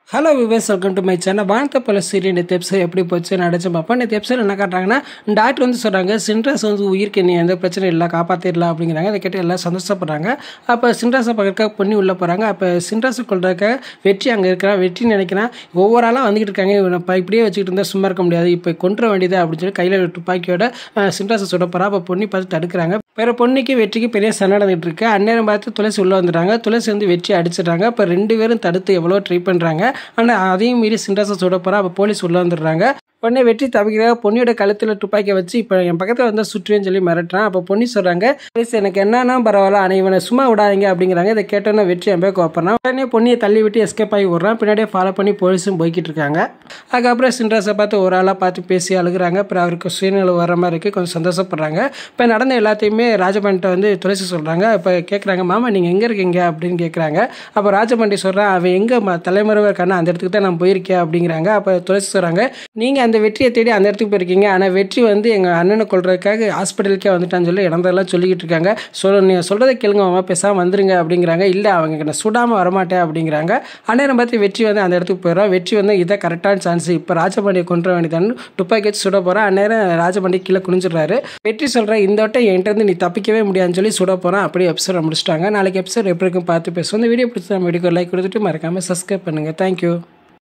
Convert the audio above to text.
hello viewers welcome to my channel வானத்தை போல serial நேற்று எபிசோட் எப்படி போச்சு நடிச்சு பார்ப்போம் நேற்று எபிசோட் என்ன காட்டுறாங்கன்னா டாக்டர் வந்து சொல்கிறாங்க சின்ராஸ் வந்து உயிருக்கு நீ எந்த பிரச்சனையும் இல்லை காப்பாற்றிடலாம் அப்படிங்கிறாங்க அதை கேட்டு எல்லாம் சந்தோஷப்படுறாங்க அப்போ சின்ராஸை பார்க்கறக்காக பொண்ணு உள்ளே போகிறாங்க அப்போ சின்ராஸை கொள்றதுக்காக வெற்றி அங்கே இருக்கிறான் வெற்றி நினைக்கிறான் ஒவ்வொரு ஆளாக வந்துக்கிட்டு இருக்காங்க இவனை இப்போ இப்படியே வச்சுக்கிட்டு இருந்தால் சும்மா இருக்க முடியாது இப்போ கொன்ற வேண்டியது அப்படின்னு சொல்லி கையில் துப்பாக்கியோட அஹ், சின்ராஸை சுட போகிறா அப்போ பொண்ணி பார்த்து தடுக்கிறாங்க வேறு பொண்ணுக்கு வெற்றிக்கு பெரிய சண்டை நடந்துட்டு இருக்கு அந்நேரம் பார்த்து துளசி உள்ளே வந்துடுறாங்க துளசி வந்து வெற்றி அடிச்சிடுறாங்க இப்போ ரெண்டு பேரும் தடுத்து எவ்வளோ ட்ரை பண்ணுறாங்க ஆனால் அதையும் மீறி சின்ராஸை சுட போகிறா அப்போ போலீஸ் உள்ளே வந்துடுறாங்க உடனே வெற்றி தவிக்கிற பொண்ணியோட கழுத்தில் துப்பாக்கியை வச்சு இப்போ என் பக்கத்தில் வந்து சுற்றுவேன்னு சொல்லி மிரட்டுறான் அப்போ பொண்ணி சொல்கிறாங்க போலீஸ் எனக்கு என்னன்னா பரவாயில்ல ஆனால் இவனை சும்மா விடாதீங்க அப்படிங்கிறாங்க இதை கேட்டோன்னே வெற்றி என் பேர் கோப்பறான் உடனே பொண்ணியை தள்ளி விட்டு எஸ்கேப் ஆகி விட்றான் பின்னாடியே ஃபாலோ பண்ணி போலீஸும் போய்கிட்டு இருக்காங்க அதுக்கப்புறம் சின்ராஸை பார்த்து ஒரு ஆளாக பார்த்து பேசி அழுகுறாங்க அப்புறம் அவருக்கு சுயநிலை வர மாதிரி இருக்குது கொஞ்சம் சந்தோஷப்படுறாங்க இப்போ நடந்த எல்லாத்தையுமே ராஜபாண்டிட்ட வந்து துளசி சொல்கிறாங்க இப்போ கேட்குறாங்க மாமா நீங்கள் எங்கே இருக்கீங்க அப்படின்னு கேட்குறாங்க அப்போ ராஜபாண்டி சொல்கிறான் அவன் எங்கே தலைமறைவாக இருக்கானா அந்த இடத்துக்கு தான் நான் போயிருக்கேன் அப்படிங்கிறாங்க அப்போ துளசி சொல்கிறாங்க நீங்கள் அந்த வெற்றியை தேடி அந்த இடத்துக்கு போயிருக்கீங்க ஆனால் வெற்றி வந்து எங்கள் அண்ணனை கொள்றதுக்காக ஹாஸ்பிட்டலுக்கே வந்துட்டான்னு சொல்லி இடந்தெல்லாம் சொல்லிக்கிட்டு இருக்காங்க சொல் நீங்கள் சொல்கிறத கேளுங்க மாமா பேசாமல் வந்துருங்க அப்படிங்கிறாங்க இல்லை அவங்க நான் சுடாமல் வரமாட்டேன் அப்படிங்கிறாங்க அந்நேரம் பார்த்து வெற்றி வந்து அந்த இடத்துக்கு போயிடும் வெற்றி வந்து இதை கரெக்டான சான்ஸ் இப்போ ராஜபாண்டியை கொண்டு வேண்டியதான்னு துப்பாக்கி வச்சு சுட போகிறான் அந்நேரம் ராஜபாண்டி கீழே குனிஞ்சிடுறாரு வெற்றி சொல்கிற இந்த வட்டம் என்கிட்ட இருந்து நீ தப்பிக்கவே முடியாதுன்னு சொல்லி சுட போகிறான் அப்படியே எபிசோட முடிச்சிட்டாங்க நாளைக்கு எபிசோட் எப்படி இருக்கும் பார்த்து பேசுவோம் இந்த வீடியோ பிடிச்சி நம்ம வீடியோ லைக் கொடுத்துட்டு மறக்காமல் சப்ஸ்கிரைப் பண்ணுங்கள் தேங்க்யூ